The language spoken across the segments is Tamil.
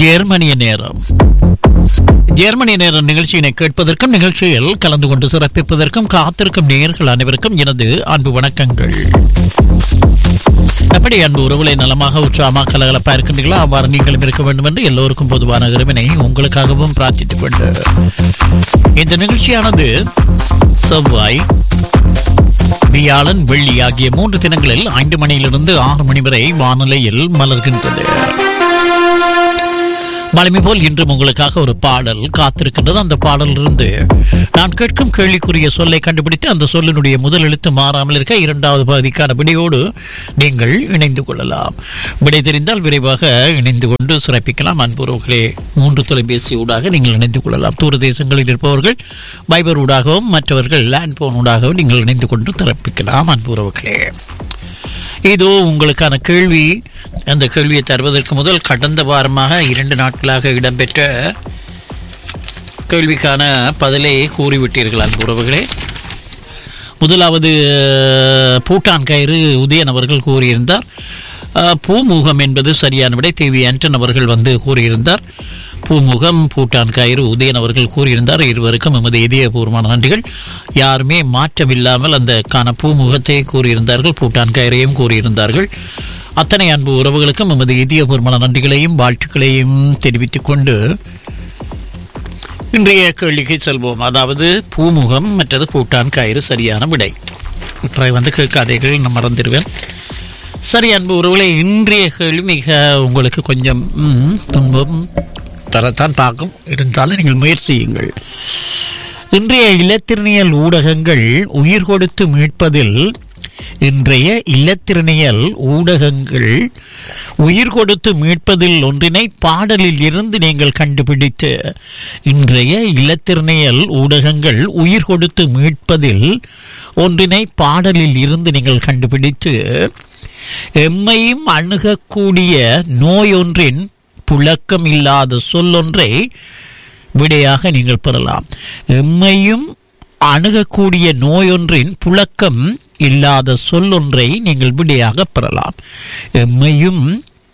ஜெர்மனிய நேரம் ஜெர்மனிய நேர நிகழ்ச்சியினை கேட்பதற்கும் நிகழ்ச்சியில் கலந்து கொண்டு சிறப்பிப்பதற்கும் காத்திருக்கும் நேயர்கள் அனைவருக்கும் எனது அன்பு வணக்கங்கள் எப்படி அன்பு உறவுகளை நலமாக உற்சாகமாக கலகலப்பா இருக்கின்றீர்களோ அவ்வாறு நீங்களும் இருக்க வேண்டும் என்று எல்லோருக்கும் பொதுவான இறைவனை உங்களுக்காகவும் பிரார்த்தித்துக் கொண்டு இந்த நிகழ்ச்சியானது செவ்வாய் வியாழன் வெள்ளி ஆகிய மூன்று தினங்களில் ஐந்து மணியிலிருந்து ஆறு மணி வரை வானிலையில் மலர்கின்றது வலிமை போல் இன்றும் உங்களுக்காக ஒரு பாடல் காத்திருக்கின்றது அந்த பாடலிலிருந்து நான் கேட்கும் கேள்விக்குரிய சொல்லை கண்டுபிடித்து அந்த சொல்லினுடைய முதல் எழுத்து மாறாமல் இருக்க இரண்டாவது பகுதிக்கான விடையோடு நீங்கள் இணைந்து கொள்ளலாம் விடை தெரிந்தால் விரைவாக இணைந்து கொண்டு சிறப்பிக்கலாம் அன்புறவுகளே மூன்று தொலைபேசி ஊடாக நீங்கள் இணைந்து கொள்ளலாம் தூர தேசங்களில் இருப்பவர்கள் வைபர் ஊடாகவும் மற்றவர்கள் லேண்ட் போன் ஊடாகவும் நீங்கள் இணைந்து கொண்டு சிறப்பிக்கலாம் அன்புறவுகளே இதோ உங்களுக்கான கேள்வி அந்த கேள்வியை தருவதற்கு முதல் கடந்த வாரமாக இரண்டு நாட்களாக இடம்பெற்ற கேள்விக்கான பதிலை கூறிவிட்டீர்கள் அன்பு உறவுகளே முதலாவது பூட்டான் கயிறு உதயன் அவர்கள் கூறியிருந்தார் அஹ், பூமுகம் என்பது சரியான விடை தேவி ஆண்டன் அவர்கள் வந்து கூறியிருந்தார் பூமுகம் பூட்டான் கயிறு உதயன் அவர்கள் கூறியிருந்தார் இருவருக்கும் எமது இதயபூர்வமான நன்றிகள் யாருமே மாற்றமில்லாமல் அந்த கான பூமுகத்தை கூறியிருந்தார்கள் பூட்டான் கயிறையும் கூறியிருந்தார்கள் அத்தனை அன்பு உறவுகளுக்கும் எமது இதயபூர்வமான நன்றிகளையும் வாழ்த்துக்களையும் தெரிவித்துக் கொண்டு இன்றைய கேள்விக்கு செல்வோம் அதாவது பூமுகம் மற்றது பூட்டான் கயிறு சரியான விடை இப்போ வந்து கேட்காதீர்கள் நான் மறந்துடுவேன் சரி அன்பு உறவுகளை இன்றைய கேள்வி மிக உங்களுக்கு கொஞ்சம் ம், துன்பம் தரத்தான் பார்க்கும் இருந்தாலும் நீங்கள் முயற்சியுங்கள் இன்றைய இலத்திரனியல் ஊடகங்கள் உயிர் கொடுத்து மீட்பதில் இன்றைய இல்லத்திரனியல் ஊடகங்கள் உயிர் கொடுத்து மீட்பதில் ஒன்றினை பாடலில் இருந்து நீங்கள் கண்டுபிடித்து இன்றைய இல்லத்திரனியல் ஊடகங்கள் உயிர் கொடுத்து மீட்பதில் ஒன்றினை பாடலில் இருந்து நீங்கள் கண்டுபிடித்து எம்மையும் அணுகக்கூடிய நோயொன்றின் புழக்கம் இல்லாத சொல்லொன்றை விடையாக நீங்கள் பெறலாம் எம்மையும் அணுகக்கூடிய நோயொன்றின் புழக்கம் இல்லாத சொல்லொன்றை நீங்கள் விடையாக பெறலாம் எம்மையும்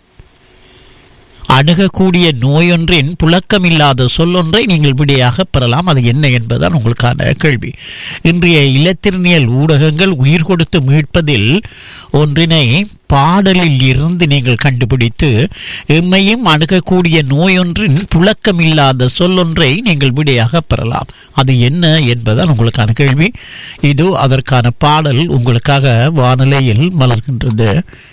அணுகக்கூடிய நோயொன்றின் புழக்கமில்லாத சொல்லொன்றை நீங்கள் விடையாக பெறலாம் அது என்ன என்பதுதான் உங்களுக்கான கேள்வி இன்றைய இலத்திரனியல் ஊடகங்கள் உயிர் கொடுத்து மீட்பதில் ஒன்றினை பாடலில் இருந்து நீங்கள் கண்டுபிடித்து எம்மையும் அணுகக்கூடிய நோயொன்றின் புழக்கமில்லாத சொல்லொன்றை நீங்கள் விடையாக பெறலாம் அது என்ன என்பதுதான் உங்களுக்கான கேள்வி இது அதற்கான பாடல் உங்களுக்காக வானிலையில் மலர்கின்றது